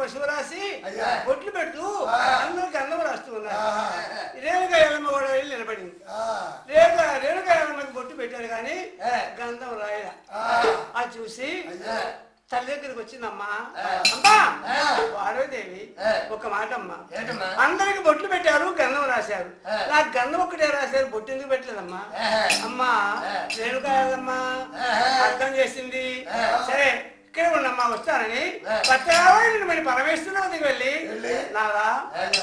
పశువు రాసి అయ్యా. బొట్లు పెట్టు ఆ. అందరూ గంధం రాస్తూ ఉన్నారు ఆహా. రేణుగా ఎల్లమ్మ కూడా వెళ్ళి నిలబడింది ఆ, రేణుగా రేణుగా ఎల్లమ్మకి బొట్టు పెట్టారు కానీ ఏ. గంధం రాయల ఆ, అది చూసి అయ్యా. తల్లి దగ్గరికి వచ్చిందమ్మా ఆ. అమ్మా ఆ. పార్వదేవి ఆ. ఒక మాట అమ్మా ఏంటమ్మా అందరికి బొట్లు పెట్టారు గంధం రాశారు ఆ. నాకు గంధం ఒక్కటే రాశారు బొట్టు ఎందుకు పెట్టలేదమ్మా ఆహా. అమ్మా ఆ. రేణుకాయలమ్మా ఆహా. అర్థం చేసింది ఆ. సరే ఇక్కడ ఉండమ్మా వస్తానని ఆ. పచ్చరావాణి మరి పరమేశ్వరం దగ్గరికి వెళ్ళి వెళ్ళి. నాదా ఆ.